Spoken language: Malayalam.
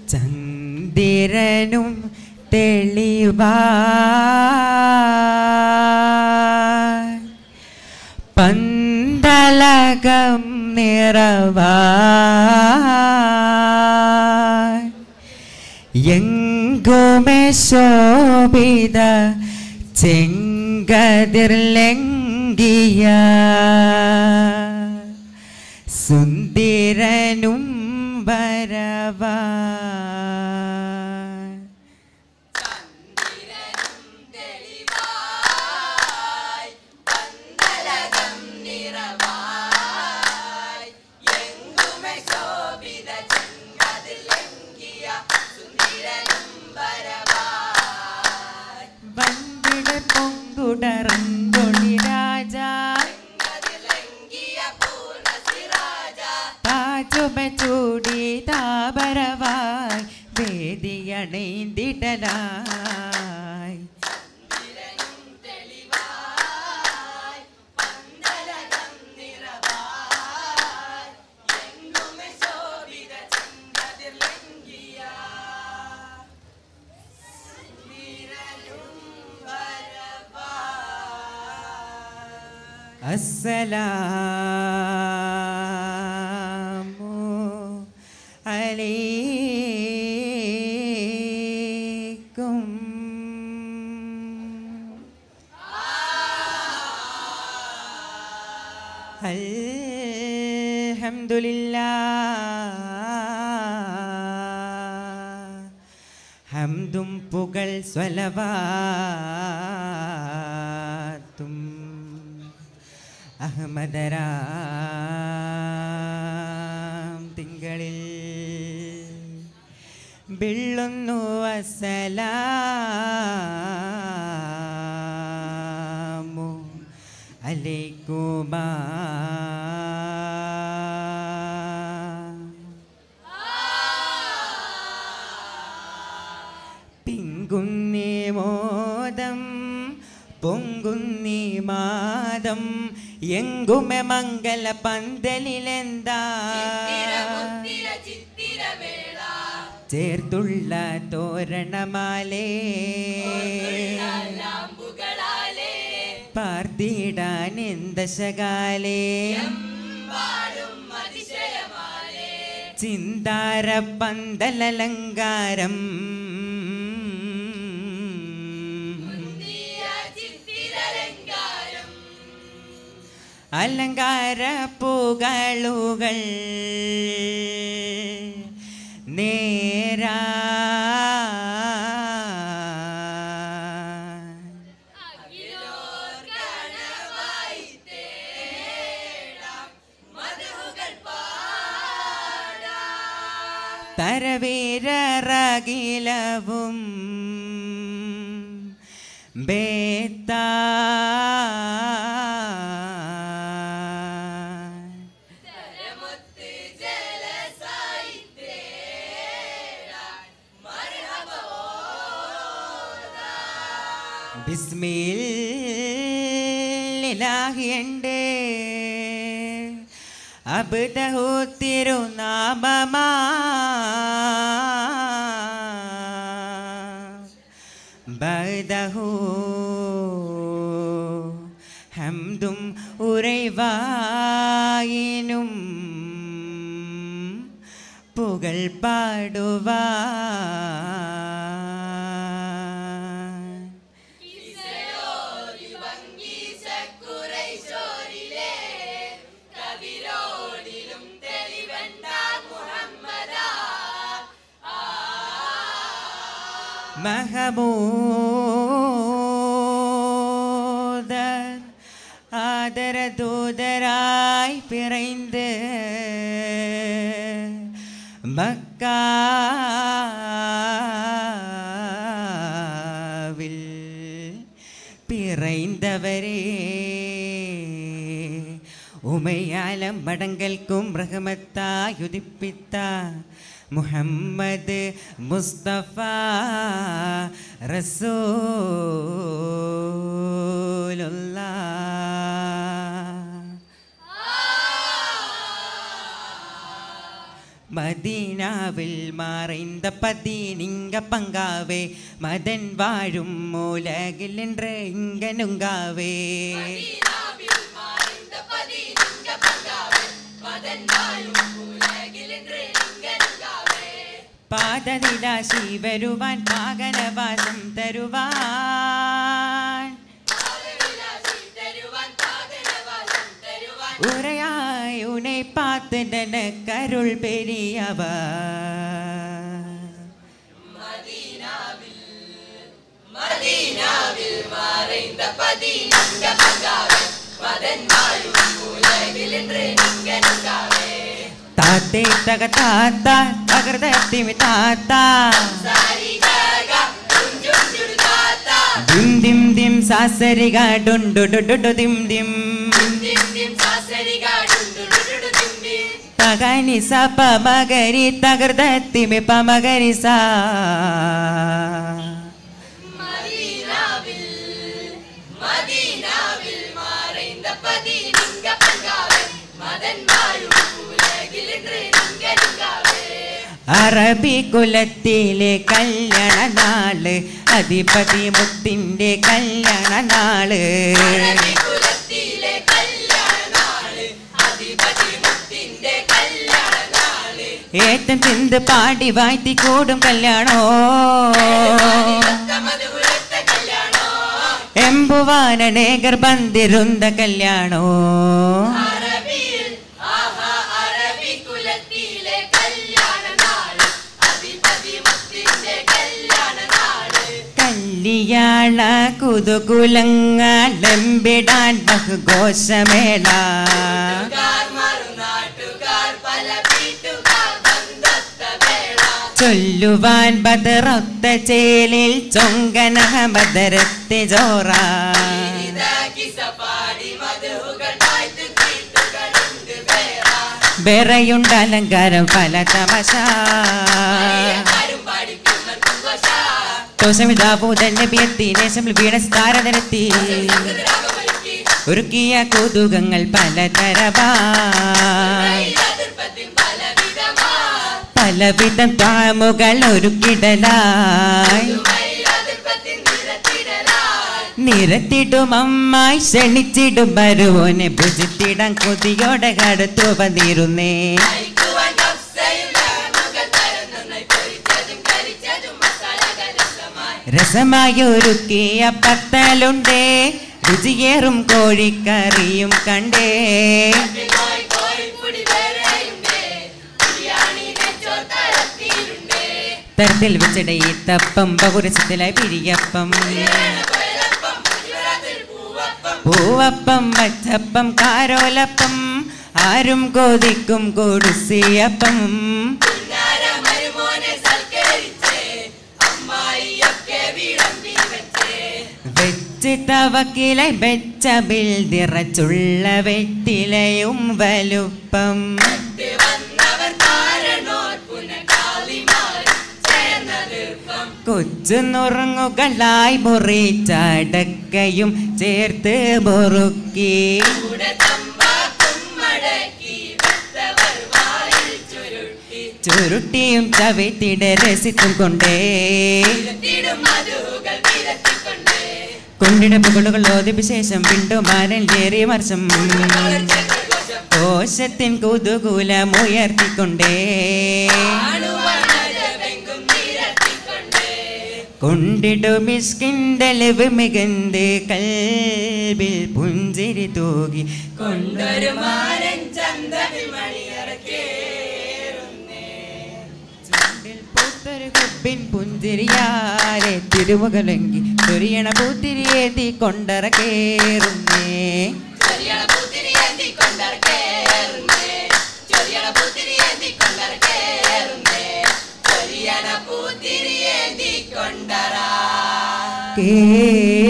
ചന്ദ്രനും തെളിവാ പന്തലകം നിറവാ എങ്കുമെ ശോഭിത ചെങ്കതിർലങ്കിയ സുന്ദരനും വരവാ വൻകിട പൊങ്കുടറന്തൊളി രാജ താജുമ ചൂടി താപരവായി വേദിയണൈന്തിടലായി അസ്സലാമു അലൈക്കും അൽഹംദുലില്ലാ ഹംദും പുകൾ സ്വലവാത്തും അഹമ്മദരാം തിങ്കളിൽ ബിള്ളുന്നു അസലാമു അലൈക്കുമാ പിങ്കുന്നേ മോദം പൊങ്കുന്നീ മാദം എങ്കുമെ മംഗല പന്തലിലെന്താ ചേർത്തുള്ള തോരണമാലേ പാർത്തിടാൻ എന്തശകാലേ ചിന്താര പന്തലലങ്കാരം അലങ്കാര പൂകളുകൾ നേരാ തരവീരകിലവും ബേത്താ ബിസ്മില്ലാഹിയണ്ടേ അബ്ദഹു തിരുനാമമാ ബദഹു ഹംദും ഉറൈവായിനും പുകൾ പാടുവാ மகமூதர் ஆதர தூதராய் பிறைந்து மக்காவில் பிறைந்தவரே உமையாலம் மடங்கൾക്കും റഹമത്തായുദിപ്പിത്ത മുഹമ്മദ് മുസ്തഫ റസൂലുള്ള மதீனாவில் மறைந்த பதினிங்க பங்காவே மதன் வாழும் உலகில் என்ற இங்க நுங்காவே പാദനിലാശി വരുവാൻ പാകനവാസം തരുവാൻ ഉറയായി ഉനെ പാത്ത് കരുൾ പെരിയവ താത്തേ തക താത്ത തകർത്തിമി താത്ത ദിം ദിം ദിം സാസരിക ഡുണ്ടു ഡുഡു ദിം ദിം പകനി സ പമകരി തകർത്തിമി പമകരി സാ അറബി കുലത്തിലെ കല്യാണ നാള് അധിപതി മുത്തിന്റെ കല്യാണ നാള് ഏറ്റം ചിന്ത് പാടി വാഴ്ത്തി കൂടും കല്യാണോ എമ്പുവാനേകർ ബന്ധിരുന്ന കല്യാണോ കല്യാണ കുതുകുലങ്ങളെമ്പിടാൻ ബഹുഘോഷമേള ചൊല്ലുവാൻ ബദറൊത്ത ചേലിൽ ചൊങ്കന ബദരത്തെ ജോറ ബെറയുണ്ട് അലങ്കാരം പല തമശ തോഷമിതാപൂതന്യബിയത്തിനേശം വീണ സ്ഥാരതരത്തി ഒരുക്കിയ കൊതുകങ്ങൾ പലതരമാ പലവിധം താമുകൾ ഒരുക്കിടലായി നിരത്തിടും അമ്മായി ക്ഷണിച്ചിടും വരുവോനെ ഭുജിത്തിടാൻ കൊതിയോടെ കടുത്തു വന്നിരുന്നേ രസമായി ഒരുക്കിയ പത്തലുണ്ടേ രുചിയേറും കോഴിക്കറിയും കണ്ടേ തരത്തിൽ വെച്ചിട ഈത്തപ്പം ബഹുരസത്തിലായി പിരിയപ്പം പൂവപ്പം വച്ചപ്പം കാരോലപ്പം ആരും കൊതിക്കും കൊടുസിയപ്പം വെച്ച് തവക്കിലെ വെച്ച ബിൽദിറച്ചുള്ള വെറ്റിലയും വലുപ്പം കൊച്ചുനുറങ്ങുകളായി മുറിച്ചടക്കയും ചേർത്ത് മുറുക്കി ചുരുട്ടിയും ചവിട്ടിട രസിച്ചും കൊണ്ടേ കൊണ്ടിട പുകളുകൾ ഓതിപ്പ ശേഷം വീണ്ടും മാരൻ ഏറിയ വർഷം കോശത്തിൻ കുതുകൂലമുയർത്തിക്കൊണ്ടേ കൊണ്ടിടു മിസ്കിണ്ടലവ് മികന്ത് കൽബിൽ പുഞ്ചിരി തൂകി കൊണ്ടൊരു മാരൻ ചുണ്ടിൽ പൂത്തൊരു കുപ്പിൻ പുഞ്ചിരിയാലെ തിരുമുകളെങ്കി ചൊരിയണ പൂത്തിരിയേന്തി കൊണ്ടറ കേറുന്നേ കേ